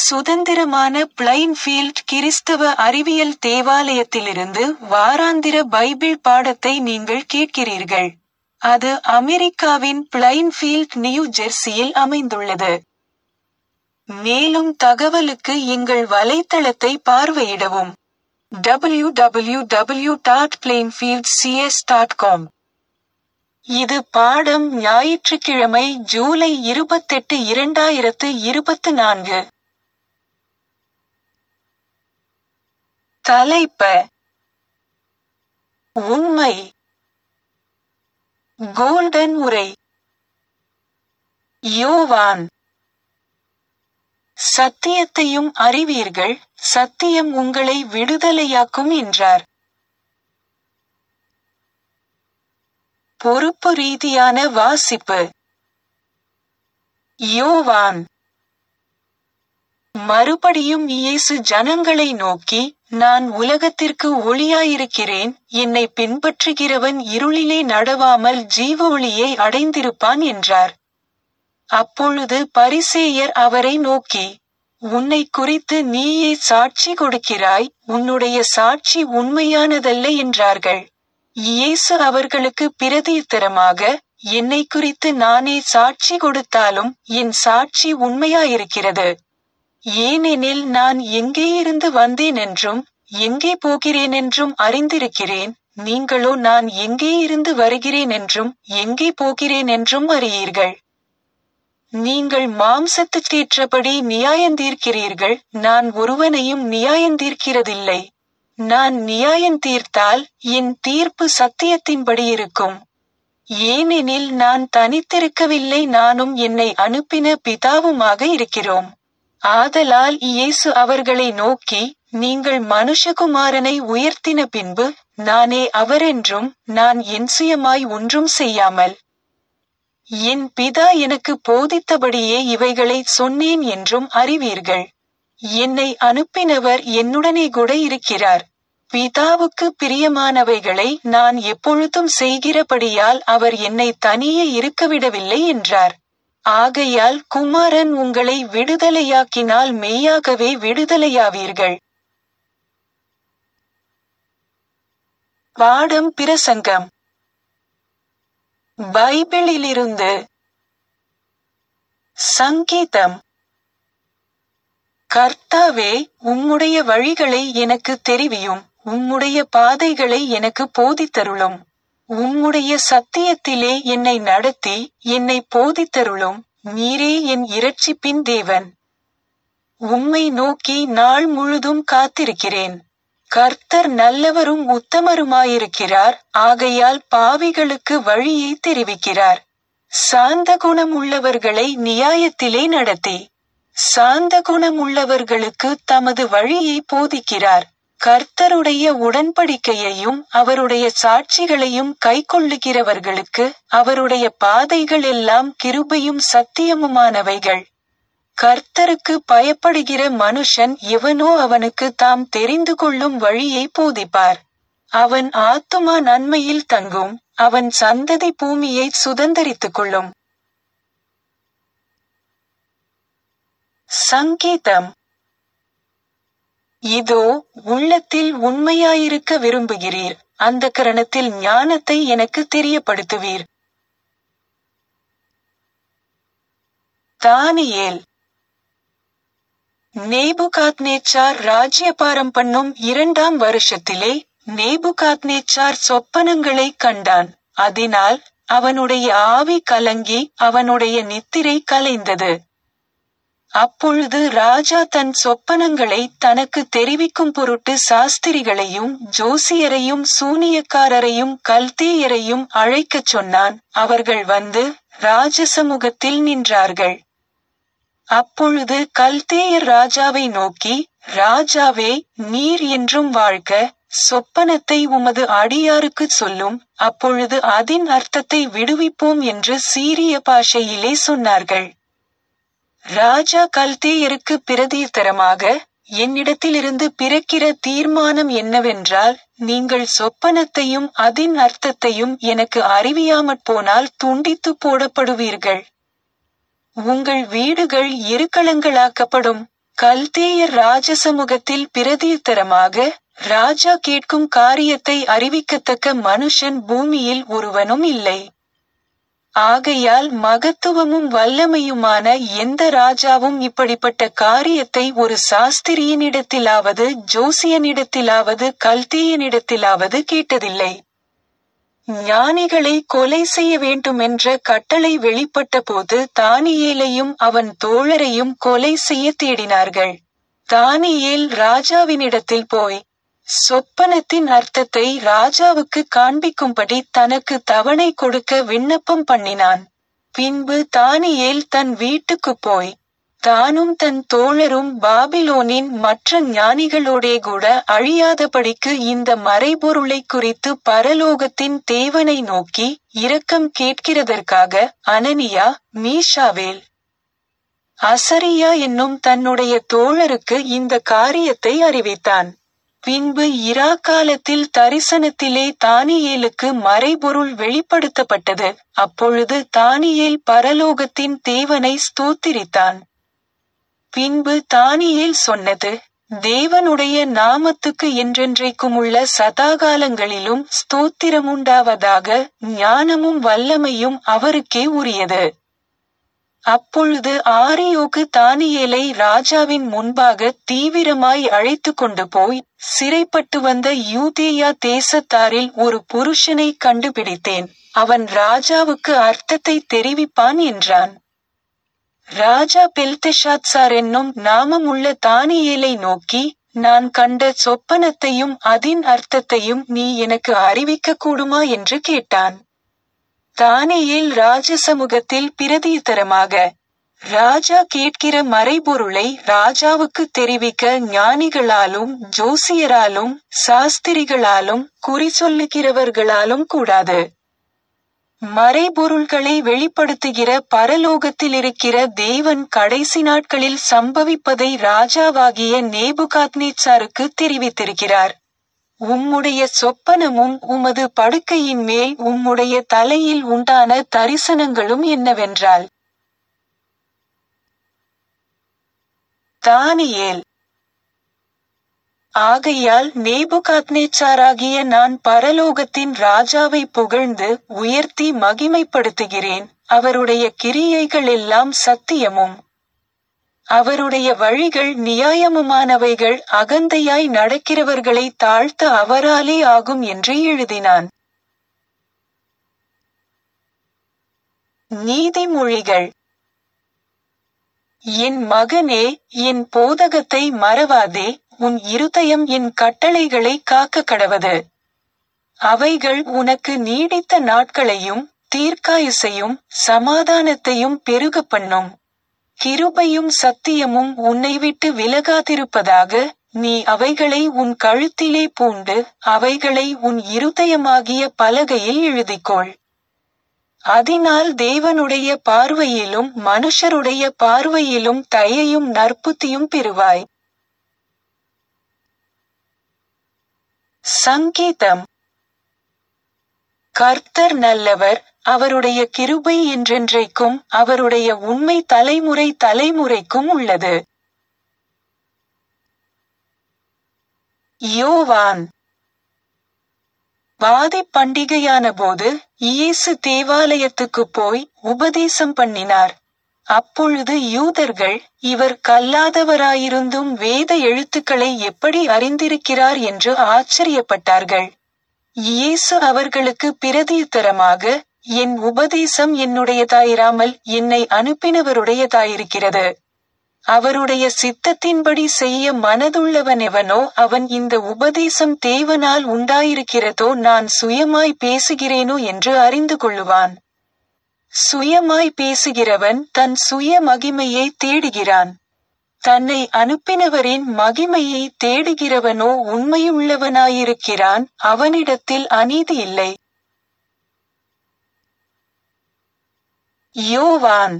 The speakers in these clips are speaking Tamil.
சுதந்திரமான பிளைன்ஃபீல்ட் கிறிஸ்தவ அறிவியல் தேவாலயத்திலிருந்து வாராந்திர பைபிள் பாடத்தை நீங்கள் கேட்கிறீர்கள். அது அமெரிக்காவின் பிளைன்ஃபீல்ட் நியூ ஜெர்சியில் அமைந்துள்ளது. மேலும் தகவலுக்கு எங்கள் வலைத்தளத்தை பார்வையிடவும். www.plainfieldcs.com இது பாடம் ஞாயிற்றுக்கிழமை ஜூலை இருபத்தெட்டு இரண்டாயிரத்து இருபத்து நான்கு. தலைப்ப உண்மை கோல்டன் உரை யோவான் சத்தியத்தையும் அறிவீர்கள் சத்தியம் உங்களை விடுதலையாக்கும் என்றார். பொறுப்பு ரீதியான வாசிப்பு யோவான் மறுபடியும் இயேசு ஜனங்களை நோக்கி நான் உலகத்திற்கு ஒளியாயிருக்கிறேன் என்னை பின்பற்றுகிறவன் இருளிலே நடவாமல் ஜீவ ஒளியை அடைந்திருப்பான் என்றார். அப்பொழுது பரிசேயர் அவரை நோக்கி உன்னை குறித்து நீயே சாட்சி கொடுக்கிறாய் உன்னுடைய சாட்சி உண்மையானதல்ல என்றார்கள். இயேசு அவர்களுக்கு பிரதியுத்தரமாக என்னை குறித்து நானே சாட்சி கொடுத்தாலும் என் சாட்சி உண்மையாயிருக்கிறது. ஏனெனில் நான் எங்கேயிருந்து வந்தேன் என்றும் எங்கே போகிறேன் என்றும் அறிந்திருக்கிறேன் நீங்களோ நான் எங்கேயிருந்து வருகிறேன் என்றும் எங்கே போகிறேன் என்றும் அறியீர்கள். நீங்கள் மாம்சத்துக்கேற்றபடி நியாயந்தீர்க்கிறீர்கள் நான் ஒருவனையும் நியாயந்தீர்க்கிறதில்லை. நான் நியாயந்தீர்த்தால் என் தீர்ப்பு சத்தியத்தின்படி இருக்கும். ஏனெனில் நான் தனித்திருக்கவில்லை நானும் என்னை அனுப்பின பிதாவுமாக இருக்கிறோம். ஆதலால் இயேசு அவர்களை நோக்கி நீங்கள் மனுஷகுமாரனை உயர்த்தின பின்பு நானே அவரென்றும் நான் என் சுயமாய் ஒன்றும் செய்யாமல் என் பிதா எனக்கு போதித்தபடியே இவைகளை சொன்னேன் என்றும் அறிவீர்கள். என்னை அனுப்பினவர் என்னுடனே கூட இருக்கிறார். பிதாவுக்கு பிரியமானவைகளை நான் எப்பொழுதும் செய்கிறபடியால் அவர் என்னை தனியே இருக்கவிடவில்லை என்றார். ஆகையால் குமாரன் உங்களை விடுதலையாக்கினால் மெய்யாகவே விடுதலையாவீர்கள். பாடம் பிரசங்கம் பைபிளிலிருந்து சங்கீதம் கர்த்தாவே உம்முடைய வழிகளை எனக்கு தெரிவியும் உம்முடைய பாதைகளை எனக்கு போதித்தருளும் உம்முடைய சத்தியத்திலே என்னை நடத்தி என்னை போதித்தருளும் நீரே என் இரட்சிப்பின் தேவன் உம்மை நோக்கி நாள் முழுதும் காத்திருக்கிறேன் கர்த்தர் நல்லவரும் உத்தமருமாயிருக்கிறார் ஆகையால் பாவிகளுக்கு வழியை தெரிவிக்கிறார் சாந்த குணம் உள்ளவர்களை நியாயத்திலே நடத்தி சாந்த குணம் உள்ளவர்களுக்கு தமது வழியை போதிக்கிறார் கர்த்தருடைய உடன்படிக்கையையும் அவருடைய சாட்சிகளையும் கைக்கொள்ளுகிறவர்களுக்கு அவருடைய பாதைகள் எல்லாம் கிருபையும் சத்தியமுமானவைகள் கர்த்தருக்கு பயப்படுகிற மனுஷன் எவனோ அவனுக்கு தாம் தெரிந்து கொள்ளும் வழியை போதிப்பார் அவன் ஆத்துமா நன்மையில் தங்கும் அவன் சந்ததி பூமியை சுதந்தரித்துக் கொள்ளும் சங்கீதம் இதோ உள்ளத்தில் உண்மையாயிருக்க விரும்புகிறீர் அந்த கரணத்தில் ஞானத்தை எனக்கு தெரியப்படுத்துவீர் தானியேல் நேபுகாத்நேச்சார் ராஜ்யபாரம் பண்ணும் இரண்டாம் வருஷத்திலே நேபுகாத்நேச்சார் சொப்பனங்களை கண்டான் அதனால் அவனுடைய ஆவி கலங்கி அவனுடைய நித்திரை கலைந்தது அப்பொழுது ராஜா தன் சொப்பனங்களை தனக்கு தெரிவிக்கும் பொருட்டு சாஸ்திரிகளையும் ஜோசியரையும் சூனியக்காரரையும் கல்தேயரையும் அழைக்கச் சொன்னான் அவர்கள் வந்து ராஜசமுகத்தில் நின்றார்கள் அப்பொழுது கல்தேயர் ராஜாவை நோக்கி ராஜாவே நீர் என்றும் வாழ்க சொப்பனத்தை உமது அடியாருக்குச் சொல்லும் அப்பொழுது அதின் அர்த்தத்தை விடுவிப்போம் என்று சீரிய பாஷையிலே சொன்னார்கள் ராஜா கல்தேயருக்கு பிரதியுத்தரமாக என்னிடத்திலிருந்து பிறக்கிற தீர்மானம் என்னவென்றால் நீங்கள் சொப்பனத்தையும் அதின் அர்த்தத்தையும் எனக்கு அறிவியாமற் போனால் துண்டித்து போடப்படுவீர்கள் உங்கள் வீடுகள் எருக்களங்களாக்கப்படும் கல்தேயர் ராஜசமுகத்தில் பிரதியுத்தரமாக ராஜா கேட்கும் காரியத்தை அறிவிக்கத்தக்க மனுஷன் பூமியில் ஒருவனும் இல்லை ஆகையால் மகத்துவமும் வல்லமையுமான எந்த ராஜாவும் இப்படிப்பட்ட காரியத்தை ஒரு சாஸ்திரியனிடத்திலாவது ஜோசியனிடத்திலாவது கல்தேயனிடத்திலாவது கேட்டதில்லை ஞானிகளை கொலை செய்ய வேண்டுமென்ற கட்டளை வெளிப்பட்ட போது தானியேலையும் அவன் தோழரையும் கொலை செய்ய தேடினார்கள் தானியேல் ராஜாவினிடத்தில் போய் சொப்பனத்தின் அர்த்தத்தை ராஜாவுக்கு காண்பிக்கும்படி தனக்கு தவணை கொடுக்க விண்ணப்பம் பண்ணினான் பின்பு தானியேல் தன் வீட்டுக்குப் போய் தானும் தன் தோழரும் பாபிலோனின் மற்ற ஞானிகளோடே கூட அழியாதபடிக்கு இந்த மறைபொருளை குறித்து பரலோகத்தின் தேவனை நோக்கி இரக்கம் கேட்கிறதற்காக அனனியா மீஷாவேல் அசரியா என்னும் தன்னுடைய தோழருக்கு இந்த காரியத்தை அறிவித்தான் பின்பு இரா காலத்தில் தரிசனத்திலே தானியேலுக்கு மறைபொருள் வெளிப்படுத்தப்பட்டது அப்பொழுது தானியேல் பரலோகத்தின் தேவனை ஸ்தோத்திரித்தான் பின்பு தானியேல் சொன்னது தேவனுடைய நாமத்துக்கு என்றென்றைக்கும் உள்ள சதாகாலங்களிலும் ஸ்தோத்திரமுண்டாவதாக ஞானமும் வல்லமையும் அவருக்கே உரியது அப்பொழுது ஆரியோக்கு தானியேலை ராஜாவின் முன்பாக தீவிரமாய் அழைத்து கொண்டு போய் சிறைப்பட்டு வந்த யூதேயா தேசத்தாரில் ஒரு புருஷனை கண்டுபிடித்தேன் அவன் ராஜாவுக்கு அர்த்தத்தை தெரிவிப்பான் என்றான் ராஜா பெல்தெஷாத்சார் என்னும் நாமமுள்ள தானியேலை நோக்கி நான் கண்ட சொப்பனத்தையும் அதின் அர்த்தத்தையும் நீ எனக்கு அறிவிக்க கூடுமா என்று கேட்டான் தானியேல் ராஜசமுகத்தில் பிரதியுத்தரமாக ராஜா கேட்கிற மறைபொருளை ராஜாவுக்கு தெரிவிக்க ஞானிகளாலும் ஜோசியராலும் சாஸ்திரிகளாலும் குறி சொல்லுகிறவர்களாலும் கூடாது மறைபொருள்களை வெளிப்படுத்துகிற பரலோகத்தில் இருக்கிற தேவன் கடைசி நாட்களில் சம்பவிப்பதை ராஜாவாகிய நேபுகாத்னேச்சாருக்கு தெரிவித்திருக்கிறார் உம்முடைய சொப்பனமும் உமது படுக்கையின் மேல் உம்முடைய தலையில் உண்டான தரிசனங்களும் என்னவென்றால் தானியேல் ஆகையால் நேபுகாத்னேச்சாராகிய நான் பரலோகத்தின் ராஜாவை புகழ்ந்து உயர்த்தி மகிமைப்படுத்துகிறேன் அவருடைய கிரியைகள் எல்லாம் சத்தியமும் அவருடைய வழிகள் நியாயமுமானவைகள் அகந்தையாய் நடக்கிறவர்களை தாழ்த்த அவராலே ஆகும் என்று எழுதினான் நீதிமொழிகள் என் மகனே என் போதகத்தை மறவாதே உன் இருதயம் என் கட்டளைகளை காக்க கடவது அவைகள் உனக்கு நீடித்த நாட்களையும் தீர்க்காயுசையும் சமாதானத்தையும் பெருக பண்ணும் கிருபையும் சத்தியமும் உன்னை விட்டு விலகாதிருப்பதாக நீ அவைகளை உன் கழுத்திலே பூண்டு அவைகளை உன் இருதயமாகிய பலகையில் எழுதிக்கொள் அதனால் தேவனுடைய பார்வையிலும் மனுஷருடைய பார்வையிலும் தயையும் நற்புத்தியும் பெறுவாய் சங்கீதம் கர்த்தர் நல்லவர் அவருடைய கிருபை என்றென்றைக்கும் அவருடைய உண்மை தலைமுறை தலைமுறைக்கும் உள்ளது யோவான் வாதி பண்டிகையான போது இயேசு தேவாலயத்துக்கு போய் உபதேசம் பண்ணினார் அப்பொழுது யூதர்கள் இவர் கல்லாதவராயிருந்தும் வேத எழுத்துக்களை எப்படி அறிந்திருக்கிறார் என்று ஆச்சரியப்பட்டார்கள் இயேசு அவர்களுக்கு பிரதியுத்தரமாக என் உபதேசம் என்னுடையதாயிராமல் என்னை அனுப்பினவருடையதாயிருக்கிறது அவருடைய சித்தத்தின்படி செய்ய மனதுள்ளவனெவனோ அவன் இந்த உபதேசம் தேவனால் உண்டாயிருக்கிறதோ நான் சுயமாய் பேசுகிறேனோ என்று அறிந்து கொள்ளுவான் சுயமாய் பேசுகிறவன் தன் சுய மகிமையை தேடுகிறான் தன்னை அனுப்பினவரின் மகிமையை தேடுகிறவனோ உண்மையுள்ளவனாயிருக்கிறான் அவனிடத்தில் அநீதி இல்லை யோவான்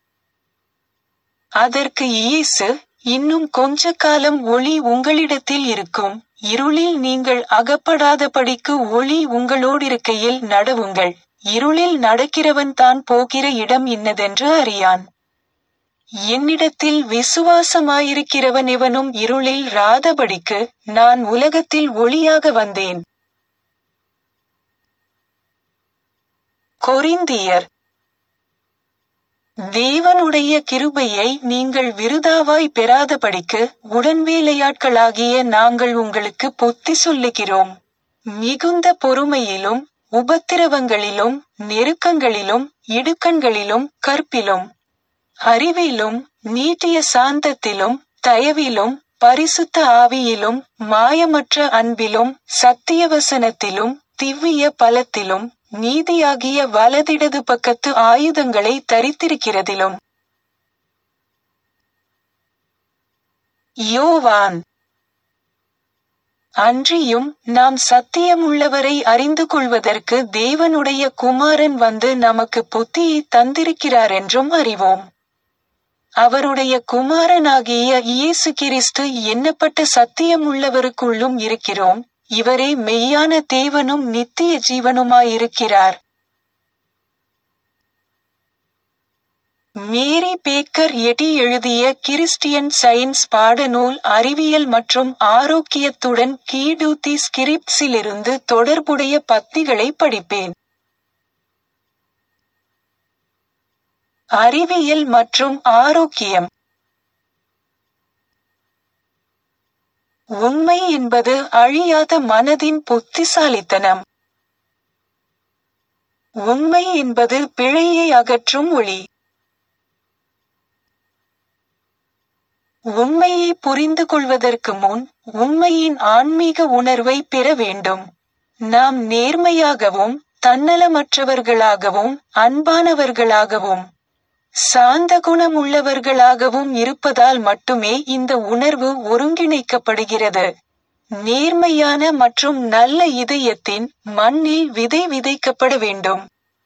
அதற்கு இயேசு இன்னும் கொஞ்ச காலம் ஒளி உங்களிடத்தில் இருக்கும் இருளில் நீங்கள் அகப்படாதபடிக்கு ஒளி உங்களோடிருக்கையில் நடவுங்கள் இருளில் நடக்கிறவன் தான் போகிற இடம் இன்னதென்று அறியான் என்னிடத்தில் விசுவாசமாயிருக்கிறவன் எவனும் இருளில் ராதபடிக்கு நான் உலகத்தில் ஒளியாக வந்தேன் கொரிந்தியர் தேவனுடைய கிருபையை நீங்கள் விருதாவாய் பெறாதபடிக்கு உடன்வேலையாட்களாகிய நாங்கள் உங்களுக்கு புத்தி சொல்லுகிறோம் மிகுந்த பொறுமையிலும் உபத்திரவங்களிலும் நெருக்கங்களிலும் இடுக்கண்களிலும் கற்பிலும் அறிவிலும் நீட்டிய சாந்தத்திலும் தயவிலும் பரிசுத்த ஆவியிலும் மாயமற்ற அன்பிலும் சத்தியவசனத்திலும் திவ்விய பலத்திலும் நீதியாகிய வலதிடது பக்கத்து ஆயுதங்களை தரித்திருக்கிறதிலும் யோவான் அன்றியும் நாம் சத்தியமுள்ளவரை அறிந்து கொள்வதற்கு தேவனுடைய குமாரன் வந்து நமக்கு புத்தியை தந்திருக்கிறார் என்றும் அறிவோம் அவருடைய குமாரனாகிய இயேசு கிறிஸ்து எண்ணப்பட்ட சத்தியமுள்ளவருக்குள்ளும் இருக்கிறோம் இவரே மெய்யான தேவனும் நித்திய ஜீவனுமாயிருக்கிறார் மேரி பேக்கர் எட்டி எழுதிய கிறிஸ்டியன் சயின்ஸ் பாடநூல் அறிவியல் மற்றும் ஆரோக்கியத்துடன் கீடூத்தி ஸ்கிரிப்ட்ஸிலிருந்து தொடர்புடைய பத்திகளை படிப்பேன் அறிவியல் மற்றும் ஆரோக்கியம் உண்மை என்பது அழியாத மனதின் புத்திசாலித்தனம் உண்மை என்பது பிழையை அகற்றும் ஒளி உண்மையை புரிந்து கொள்வதற்கு முன் உண்மையின் ஆன்மீக உணர்வை பெற வேண்டும் நாம் நேர்மையாகவும் தன்னலமற்றவர்களாகவும் அன்பானவர்களாகவும் சாந்த குணமுள்ளவர்களாகவும் இருப்பதால் மட்டுமே இந்த உணர்வு ஒருங்கிணைக்கப்படுகிறது நேர்மையான மற்றும் நல்ல இதயத்தின் மண்ணில் விதை விதைக்கப்பட வேண்டும்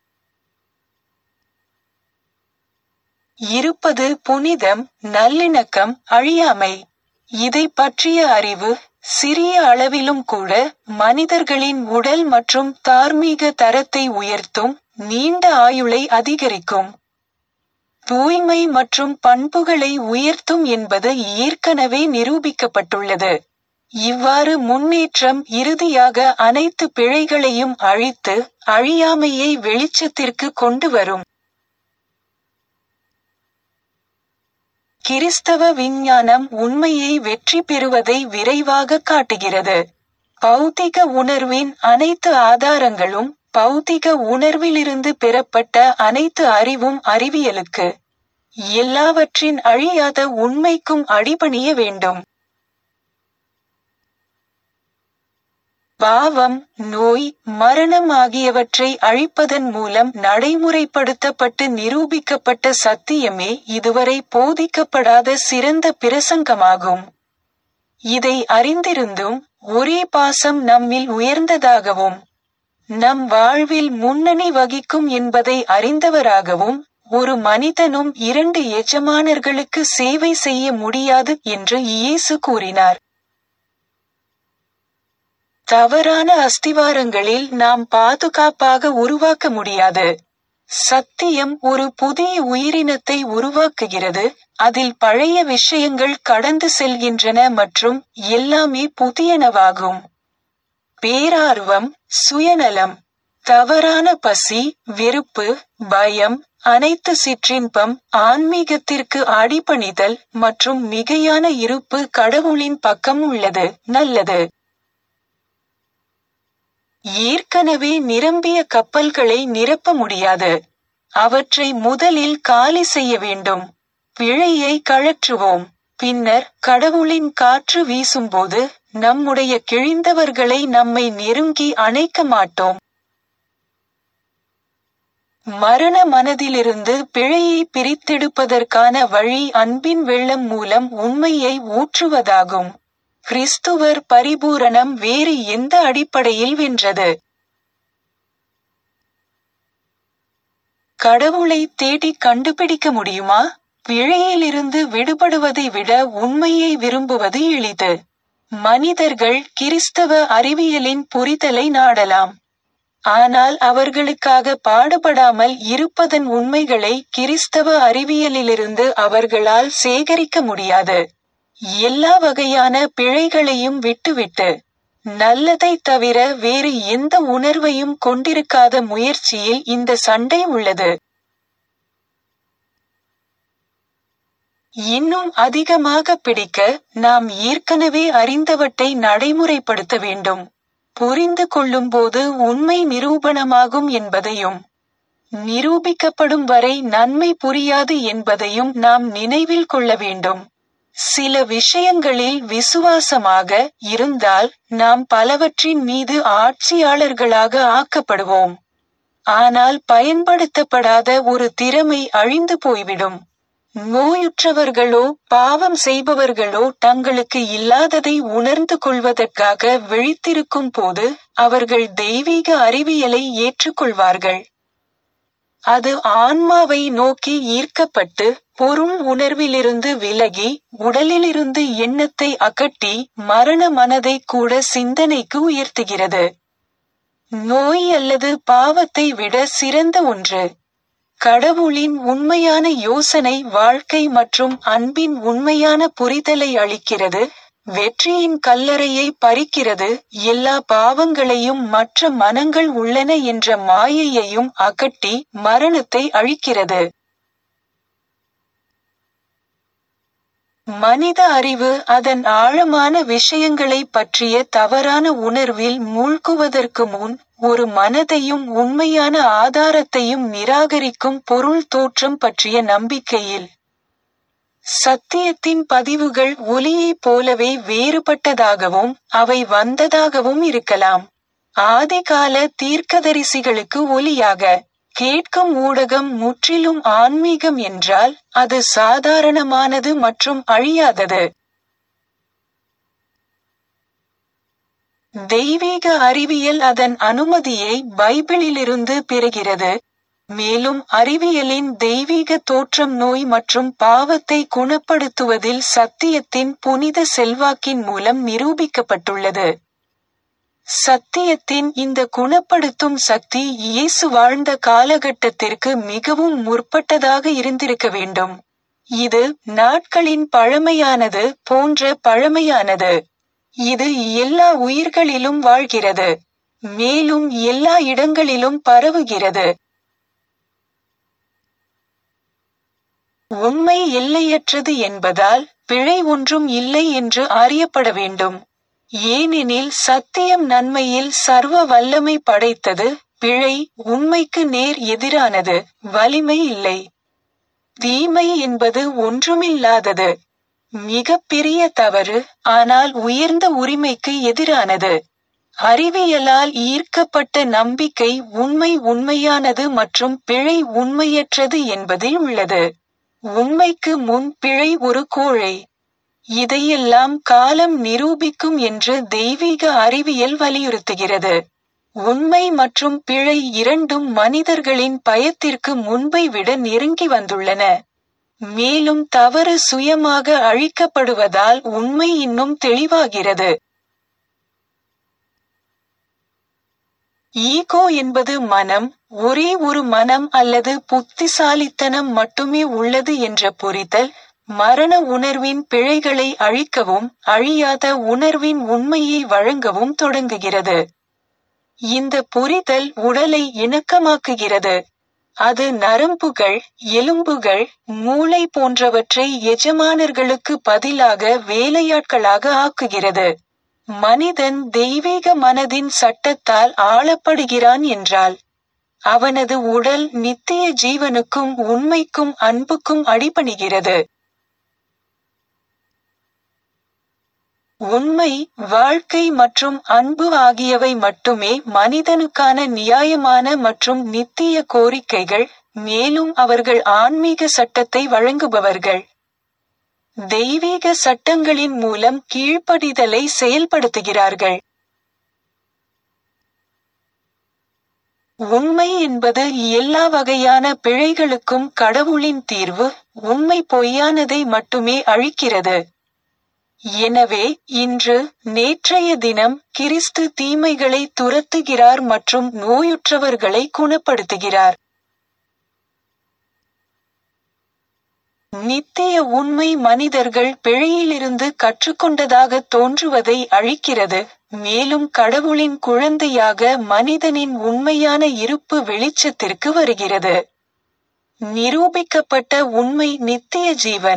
இருப்பது புனிதம் நல்லிணக்கம் அழியாமை இதை பற்றிய அறிவு சிறிய அளவிலும் கூட மனிதர்களின் உடல் மற்றும் தார்மீக தரத்தை உயர்த்தும் நீண்ட ஆயுளை அதிகரிக்கும் தூய்மை மற்றும் பண்புகளை உயர்த்தும் என்பது ஏற்கனவே நிரூபிக்கப்பட்டுள்ளது இவ்வாறு முன்னேற்றம் இறுதியாக அனைத்து பிழைகளையும் அழித்து அழியாமையை வெளிச்சத்திற்கு கொண்டு வரும் கிறிஸ்தவ விஞ்ஞானம் உண்மையை வெற்றி பெறுவதை விரைவாக காட்டுகிறது பௌதிக உணர்வின் அனைத்து ஆதாரங்களும் பௌதிக உணர்விலிருந்து பெறப்பட்ட அனைத்து அறிவும் அறிவியலுக்கு எல்லாவற்றின் அழியாத உண்மைக்கும் அடிபணிய வேண்டும் பாவம் நோய் மரணம் ஆகியவற்றை அழிப்பதன் மூலம் நடைமுறைப்படுத்தப்பட்டு நிரூபிக்கப்பட்ட சத்தியமே இதுவரை போதிக்கப்படாத சிறந்த பிரசங்கமாகும் இதை அறிந்திருந்தும் ஒரே பாசம் நம்மில் உயர்ந்ததாகவும் நம் வாழ்வில் முன்னணி வகிக்கும் என்பதை அறிந்தவராகவும் ஒரு மனிதனும் இரண்டு எஜமானர்களுக்கு சேவை செய்ய முடியாது என்று இயேசு கூறினார் தவறான அஸ்திவாரங்களில் நாம் பாதுகாப்பாக உருவாக்க முடியாது சத்தியம் ஒரு புதிய உயிரினத்தை உருவாக்குகிறது அதில் பழைய விஷயங்கள் கடந்து செல்கின்றன மற்றும் எல்லாமே புதியனவாகும் பேரார்வம் சுயநலம் தவறான பசி வெறுப்பு பயம் அனைத்து சிற்றின்பம் ஆன்மீகத்திற்கு அடிபணிதல் மற்றும் மிகையான இருப்பு கடவுளின் பக்கம் உள்ளது நல்லது ஏற்கனவே நிரம்பிய கப்பல்களை நிரப்ப முடியாது அவற்றை முதலில் காலி செய்ய வேண்டும் பிழையை கழற்றுவோம் பின்னர் கடவுளின் காற்று வீசும்போது நம்முடைய கிழிந்தவர்களை நம்மை நெருங்கி அணைக்க மாட்டோம் மரண மனதிலிருந்து பிழையை பிரித்தெடுப்பதற்கான வழி அன்பின் வெள்ளம் மூலம் உண்மையை ஊற்றுவதாகும் கிறிஸ்துவர் பரிபூரணம் வேறு எந்த அடிப்படையில் வென்றது கடவுளை தேடி கண்டுபிடிக்க முடியுமா பிழையிலிருந்து விடுபடுவதை விட உண்மையை விரும்புவது எளிது மனிதர்கள் கிறிஸ்தவ அறிவியலின் புரிதலை நாடலாம் ஆனால் அவர்களுக்காக பாடுபடாமல் இருப்பதன் உண்மைகளை கிறிஸ்தவ அறிவியலிலிருந்து அவர்களால் சேகரிக்க முடியாது எல்லா வகையான பிழைகளையும் விட்டுவிட்டு நல்லதை தவிர வேறு எந்த உணர்வையும் கொண்டிருக்காத முயற்சியில் இந்த சண்டை உள்ளது இன்னும் அதிகமாக பிடிக்க நாம் ஏற்கனவே அறிந்தவற்றை நடைமுறைப்படுத்த வேண்டும் புரிந்து கொள்ளும்போது உண்மை நிரூபணமாகும் என்பதையும் நிரூபிக்கப்படும் வரை நன்மை புரியாது என்பதையும் நாம் நினைவில் கொள்ள வேண்டும் சில விஷயங்களில் விசுவாசமாக இருந்தால் நாம் பலவற்றின் மீது ஆட்சியாளர்களாக ஆக்கப்படுவோம் ஆனால் பயன்படுத்தப்படாத ஒரு திறமை அழிந்து போய்விடும் நோயுற்றவர்களோ பாவம் செய்பவர்களோ தங்களுக்கு இல்லாததை உணர்ந்து கொள்வதற்காக விழித்திருக்கும் போது அவர்கள் தெய்வீக அறிவியலை ஏற்றுக்கொள்வார்கள் அது ஆன்மாவை நோக்கி ஈர்க்கப்பட்டு பொருள் உணர்விலிருந்து விலகி உடலிலிருந்து எண்ணத்தை அகட்டி மரண மனதை கூட சிந்தனைக்கு உயர்த்துகிறது நோய் அல்லது பாவத்தை விட சிறந்த ஒன்று கடவுளின் உண்மையான யோசனை வாழ்க்கை மற்றும் அன்பின் உண்மையான புரிதலை அளிக்கிறது வெற்றியின் கல்லறையை பறிக்கிறது எல்லா பாவங்களையும் மற்ற மனங்கள் உள்ளன என்ற மாயையையும் அகட்டி மரணத்தை அழிக்கிறது மனித அறிவு அதன் ஆழமான விஷயங்களை பற்றிய தவறான உணர்வில் மூழ்குவதற்கு முன் ஒரு மனதையும் உண்மையான ஆதாரத்தையும் நிராகரிக்கும் பொருள் தோற்றம் பற்றிய நம்பிக்கையில் சத்தியத்தின் பதிவுகள் ஒலியைப் போலவே வேறுபட்டதாகவும் அவை வந்ததாகவும் இருக்கலாம் ஆதிகால தீர்க்கதரிசிகளுக்கு ஒலியாக கேட்கும் ஊடகம் முற்றிலும் ஆன்மீகம் என்றால் அது சாதாரணமானது மற்றும் அழியாதது தெய்வீக அறிவியல் அதன் அனுமதியை பைபிளிலிருந்து பெறுகிறது மேலும் அறிவியலின் தெய்வீக தோற்றம் நோய் மற்றும் பாவத்தை குணப்படுத்துவதில் சத்தியத்தின் புனித செல்வாக்கின் மூலம் நிரூபிக்கப்பட்டுள்ளது சத்தியத்தின் இந்த குணப்படுத்தும் சக்தி இயேசு வாழ்ந்த காலகட்டத்திற்கு மிகவும் முற்பட்டதாக இருந்திருக்க வேண்டும் இது நாட்களின் பழமையானது போன்ற பழமையானது இது எல்லா உயிர்களிலும் வாழ்கிறது மேலும் எல்லா இடங்களிலும் பரவுகிறது உண்மை எல்லையற்றது என்பதால் பிழை ஒன்றும் இல்லை என்று அறியப்பட வேண்டும் ஏனெனில் சத்தியம் நன்மையில் சர்வ வல்லமை படைத்தது பிழை உண்மைக்கு நேர் எதிரானது வலிமை இல்லை தீமை என்பது ஒன்றுமில்லாதது மிக பெரிய தவறு ஆனால் உயர்ந்த உரிமைக்கு எதிரானது அறிவியலால் ஈர்க்கப்பட்ட நம்பிக்கை உண்மை உண்மையானது மற்றும் பிழை உண்மையற்றது என்பதில் உள்ளது உண்மைக்கு முன் பிழை ஒரு கோழை இதையெல்லாம் காலம் நிரூபிக்கும் என்று தெய்வீக அறிவியல் வலியுறுத்துகிறது உண்மை மற்றும் பிழை இரண்டும் மனிதர்களின் பயத்திற்கு முன்பை விட நெருங்கி வந்துள்ளன மேலும் தவறு சுயமாக அழிக்கப்படுவதால் உண்மை இன்னும் தெளிவாகிறது ஈகோ என்பது மனம் ஒரே ஒரு மனம் அல்லது புத்திசாலித்தனம் மட்டுமே உள்ளது என்ற புரிதல் மரண உணர்வின் பிழைகளை அழிக்கவும் அழியாத உணர்வின் உண்மையை வழங்கவும் தொடங்குகிறது இந்த புரிதல் உடலை இணக்கமாக்குகிறது அது நரம்புகள் எலும்புகள் மூளை போன்றவற்றை எஜமானர்களுக்கு பதிலாக வேலையாட்களாக ஆக்குகிறது மனிதன் தெய்வீக மனதின் சட்டத்தால் ஆளப்படுகிறான் என்றால் அவனது உடல் நித்திய ஜீவனுக்கும் உண்மைக்கும் அன்புக்கும் அடிபணிகிறது உண்மை வாழ்க்கை மற்றும் அன்பு ஆகியவை மட்டுமே மனிதனுக்கான நியாயமான மற்றும் நித்திய கோரிக்கைகள் மேலும் அவர்கள் ஆன்மீக சட்டத்தை வழங்குபவர்கள் தெய்வீக சட்டங்களின் மூலம் கீழ்ப்படிதலை செயல்படுத்துகிறார்கள் உண்மை என்பது எல்லா வகையான பிழைகளுக்கும் கடவுளின் தீர்வு உண்மை பொய்யானதை மட்டுமே அழிக்கிறது எனவே இன்று நேற்றைய தினம் கிறிஸ்து தீமைகளை துரத்துகிறார் மற்றும் நோயுற்றவர்களை குணப்படுத்துகிறார் நித்திய உண்மை மனிதர்கள் பிழையிலிருந்து கற்றுக்கொண்டதாக தோன்றுவதை அழிக்கிறது மேலும் கடவுளின் குழந்தையாக மனிதனின் உண்மையான இருப்பு வெளிச்சத்திற்கு வருகிறது நிரூபிக்கப்பட்ட உண்மை நித்திய ஜீவன்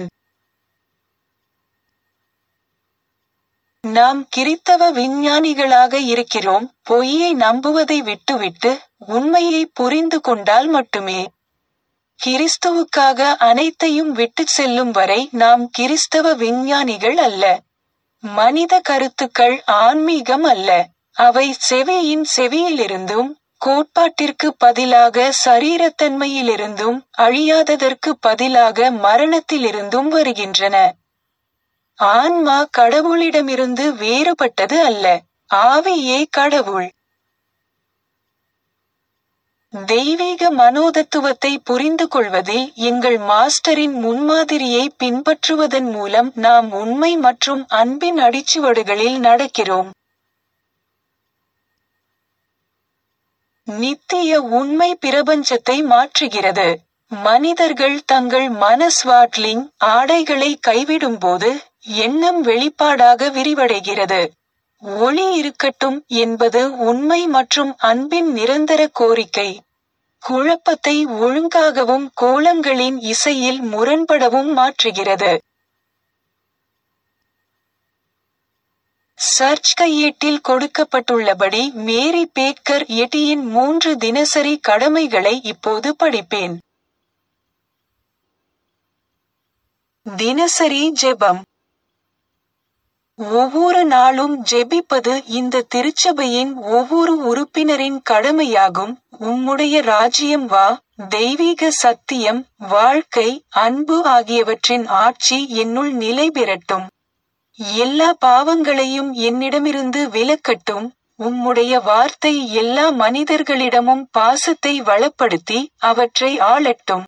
நாம் கிறித்தவ விஞ்ஞானிகளாக இருக்கிறோம் பொய்யை நம்புவதை விட்டுவிட்டு உண்மையை புரிந்து கொண்டால் மட்டுமே கிறிஸ்துவுக்காக அனைத்தையும் விட்டுச் செல்லும் வரை நாம் கிறிஸ்தவ விஞ்ஞானிகள் அல்ல மனித கருத்துக்கள் ஆன்மீகம் அல்ல அவை செவியின் செவியிலிருந்தும் கோட்பாட்டிற்கு பதிலாக சரீரத்தன்மையிலிருந்தும் அழியாததற்கு பதிலாக மரணத்திலிருந்தும் வருகின்றன ஆன்மா கடவுளிடமிருந்து வேறுபட்டது அல்ல ஆவியே கடவுள் தெய்வீக மனோதத்துவத்தை புரிந்து கொள்வதில் எங்கள் மாஸ்டரின் முன்மாதிரியை பின்பற்றுவதன் மூலம் நாம் உண்மை மற்றும் அன்பின் அடிச்சுவடுகளில் நடக்கிறோம் நித்திய உண்மை பிரபஞ்சத்தை மாற்றுகிறது மனிதர்கள் தங்கள் மனஸ்வாட்லிங் ஆடைகளை கைவிடும்போது எண்ணம் வெளிப்பாடாக விரிவடைகிறது ஒளி இருக்கட்டும் என்பது உண்மை மற்றும் அன்பின் நிரந்தர கோரிக்கை குழப்பத்தை ஒழுங்காகவும் கோலங்களின் இசையில் முரண்படவும் மாற்றுகிறது சர்ச் கையேட்டில் கொடுக்கப்பட்டுள்ளபடி மேரி பேக்கர் எட்டியின் மூன்று தினசரி கடமைகளை இப்போது படிப்பேன் தினசரி ஜெபம் ஒவ்வொரு நாளும் ஜெபிப்பது இந்த திருச்சபையின் ஒவ்வொரு உறுப்பினரின் கடமையாகும் உம்முடைய ராஜ்யம் வா தெய்வீக சத்தியம் வாழ்க்கை அன்பு ஆகியவற்றின் ஆட்சி என்னுள் நிலை பெறட்டும் எல்லா பாவங்களையும் என்னிடமிருந்து விலக்கட்டும் உம்முடைய வார்த்தை எல்லா மனிதர்களிடமும் பாசத்தை வளப்படுத்தி அவற்றை ஆளட்டும்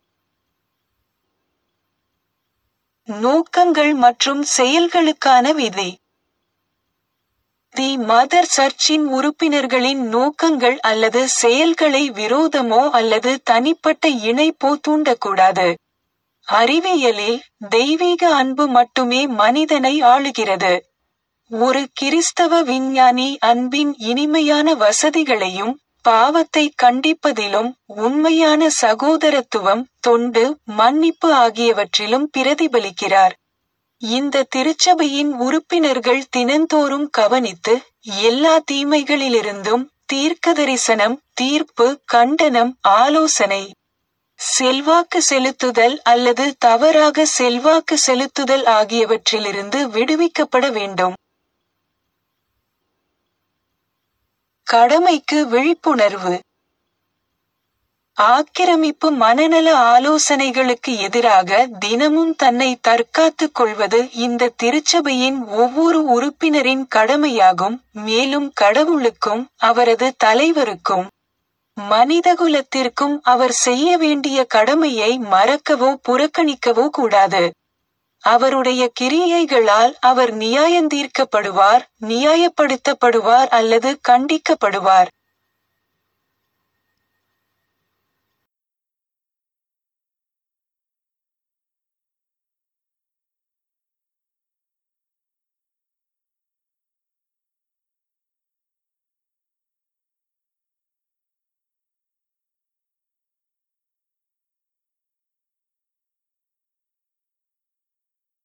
நோக்கங்கள் மற்றும் செயல்களுக்கான விதி தி மதர் சர்ச்சின் உறுப்பினர்களின் நோக்கங்கள் அல்லது செயல்களை விரோதமோ அல்லது தனிப்பட்ட இணைப்போ தூண்டக்கூடாது அறிவியலில் தெய்வீக அன்பு மட்டுமே மனிதனை ஆளுகிறது ஒரு கிறிஸ்தவ விஞ்ஞானி அன்பின் இனிமையான வசதிகளையும் பாவத்தை கண்டிப்பதிலும் உண்மையான சகோதரத்துவம் தொண்டு மன்னிப்பு ஆகியவற்றிலும் பிரதிபலிக்கிறார் இந்த திருச்சபையின் உறுப்பினர்கள் தினந்தோறும் கவனித்து எல்லா தீமைகளிலிருந்தும் தீர்க்க தரிசனம் தீர்ப்பு கண்டனம் ஆலோசனை செல்வாக்கு செலுத்துதல் அல்லது தவறாக செல்வாக்கு செலுத்துதல் ஆகியவற்றிலிருந்து விடுவிக்கப்பட வேண்டும் கடமைக்கு விழிப்புணர்வு ஆக்கிரமிப்பு மனநல ஆலோசனைகளுக்கு எதிராக தினமும் தன்னை தற்காத்துக் கொள்வது இந்த திருச்சபையின் ஒவ்வொரு உறுப்பினரின் கடமையாகும் மேலும் கடவுளுக்கும் அவரது தலைவருக்கும் மனிதகுலத்திற்கும் அவர் செய்ய வேண்டிய கடமையை மறக்கவோ புறக்கணிக்கவோ கூடாது அவருடைய கிரியைகளால் அவர் நியாயந்தீர்க்கப்படுவார் நியாயப்படுத்தப்படுவார் அல்லது கண்டிக்கப்படுவார்